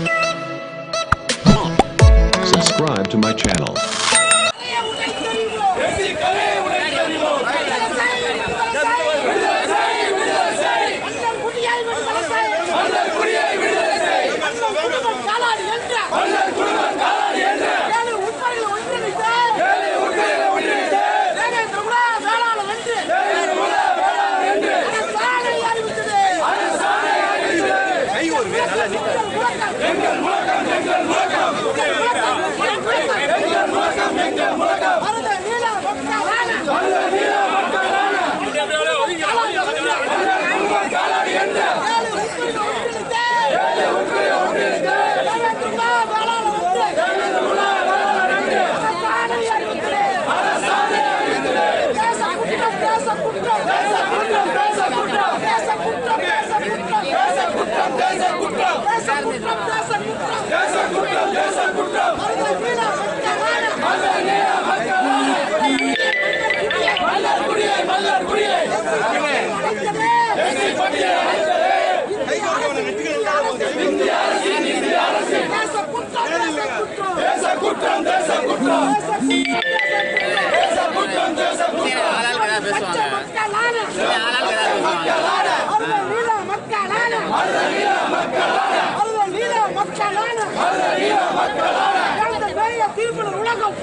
Subscribe to my channel. உலகம்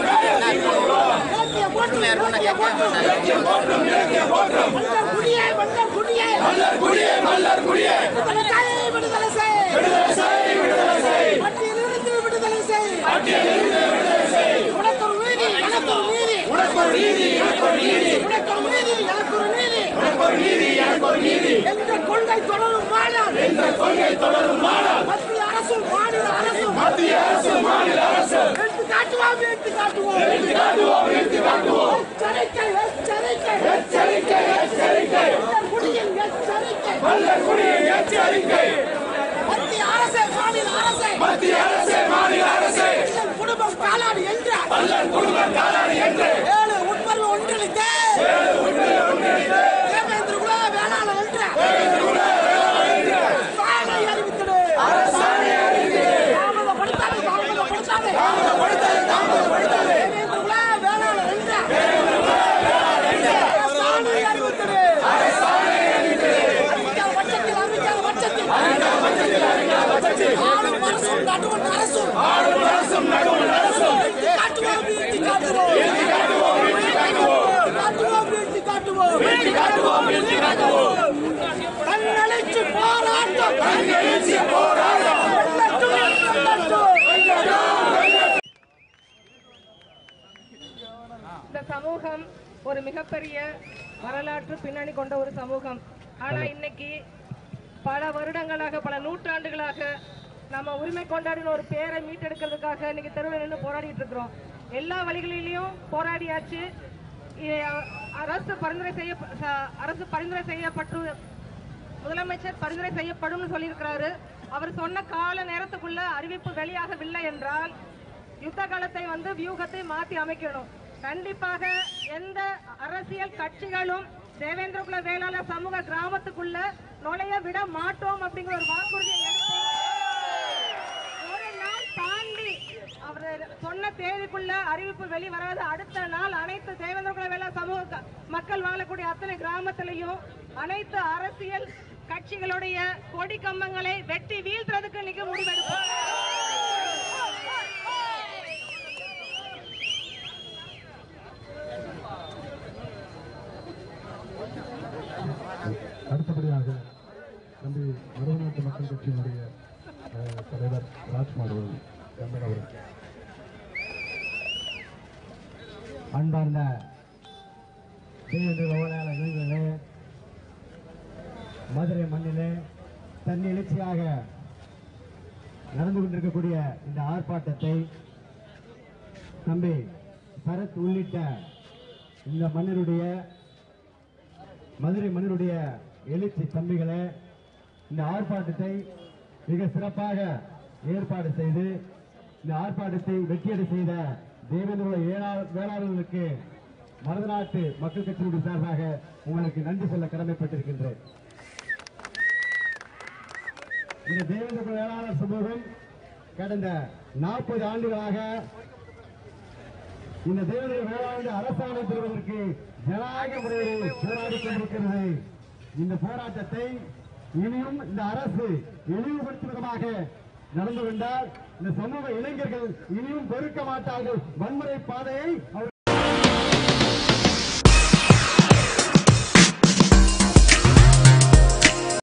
குடியே மன்னர் குடியே குடியே மல்லர் குடியே விடுதலை செய், விடுதலை செய். மத்தியிலிருந்து விடுதலை செய். உனக்கொரு நீதி, எனக்கொரு நீதி. உனக்கொரு நீதி எனக்கொரு நீதி உனக்கொரு நீதி, எனக்கொரு நீதி. உனக்கொரு நீதி எனக்கொரு நீதி என்ற கொள்கை தொடரும் மாநாள். என்ற கொள்கை தொடரும் மாநாள் மத்திய அரசும் மாநில அரசும் மத்திய அரசு மாநில அரசு எடுத்து காட்டுவோம் எடுத்து காட்டுவோம் எடுத்து காட்டுவோம் எடுத்து காட்டுவோம் எச்சரிக்கை எச்சரிக்கை எச்சரிக்கை எச்சரிக்கை மன்னர் குடியின் எச்சரிக்கை மல்லர் குடியின் எச்சரிக்கை மத்திய அரசே மாநில அரசே மத்திய அரசு மாநில அரசு எங்கள் குடும்பம் காலாடி என்ற மல்லர் குடும்ப காலாடி என்று ஏழு உட்பர்வு ஒன்றிணைத்து தேவேந்திர குல வேளாளர் என்ற சாதனை அறிவித்தது தாமதப்படுத்தாதே, தாமதப்படுத்தாதே. தேவேந்திர குல வேளாளர் என்ற சாதனை அறிவித்தது. அறிவிக்காத பட்சத்தில், அறிவிக்காத பட்சத்தில். ஆளும் அரசும் நடுவண் அரசும் வீழ்த்தி காட்டுவோம், வீழ்த்தி காட்டுவோம். காட்டுவோம், வீழ்த்தி காட்டுவோம். தன்னெழுச்சி போராட்டம் வெல்லட்டும், வெல்லட்டும். இந்த சமூகம் ஒரு மிகப்பெரிய வரலாற்று பின்னணி கொண்ட ஒரு சமூகம் ஆனா இன்னைக்கு பல வருடங்களாக பல நூற்றாண்டுகளாக நம்ம உரிமை கொண்டாடின ஒரு பேரை மீட்டெடுக்கிறதுக்காக இன்னைக்கு தெருவில் நின்று போராடிட்டு இருக்கிறோம் எல்லா வழிகளிலையும் போராடியாச்சு இ- அரசு பரிந்துரை செய்ய ச- அரசு பரிந்துரை செய்யப்பட்டு முதலமைச்சர் பரிந்துரை செய்யப்படும் சொல்லியிருக்கிறாரு அவர் சொன்ன கால நேரத்துக்குள்ள அறிவிப்பு வெளியாகவில்லை என்றால் யுத்த காலத்தை வந்து வியூகத்தை மாத்தி அமைக்கணும் கண்டிப்பாக எந்த அரசியல் கட்சிகளும் தேவேந்திர குல வேளாளர் சமூக கிராமத்துக்குள்ள நுழைய விட மாட்டோம் அப்படிங்கிற ஒரு வாக்குறுதியை எடுத்து ஒரு நாள் தாண்டி அவர் சொன்ன தேதிக்குள்ள அறிவிப்பு வெளிவராத அடுத்த நாள் அனைத்து தேவேந்திர குல வேளாண் சமூக க- மக்கள் வாழக்கூடிய அத்தனை கிராமத்திலையும் அனைத்து அரசியல் கட்சிகளுடைய கொடி கம்பங்களை வெட்டி வீழ்த்துறதுக்கு இன்னைக்கு முடிவெடுப்போம் அடுத்தபடியாக தம்பி மருதநாட்டு மக்கள் கட்சியினுடைய அஹ், தலைவர் ராஜ்குமார் அவர்கள் கம்பன் அவர்கள் அன்பார்ந்த தேவேந்திர விவகார இளைஞர்களே மதுரை மண்ணிலே தன்னெழுச்சியாக நடந்து கொண்டிருக்கக்கூடிய இந்த ஆர்ப்பாட்டத்தை தம்பி சரத் உள்ளிட்ட இந்த மண்ணினுடைய மதுரை மண்ணினுடைய எழுச்சி தம்பிகளே இந்த ஆர்ப்பாட்டத்தை மிக சிறப்பாக ஏற்பாடு செய்து இந்த ஆர்ப்பாட்டத்தை வெற்றியடை செய்த தேவேந்திர வேளாளர் வேளாளர்களுக்கு மருதநாட்டு மக்கள் கட்சியினுடைய சார்பாக உங்களுக்கு நன்றி சொல்ல கடமைப்பட்டிருக்கின்றேன் இந்த தேவேந்திர வேளாளர் சமூகம் கடந்த நாற்பது ஆண்டுகளாக இந்த தேவேந்திர வேளாண் அரசாணை பெறுவதற்கு ஜனநாயக முறையில் போராடி கொண்டிருக்கிறது இந்த போராட்டத்தை இனியும் இந்த அரசு இழிவுபடுத்தும் விதமாக நடந்து கொண்டால் இந்த சமூக இளைஞர்கள் இனியும் பொறுக்க மாட்டார்கள் வன்முறை பாதையை அவர்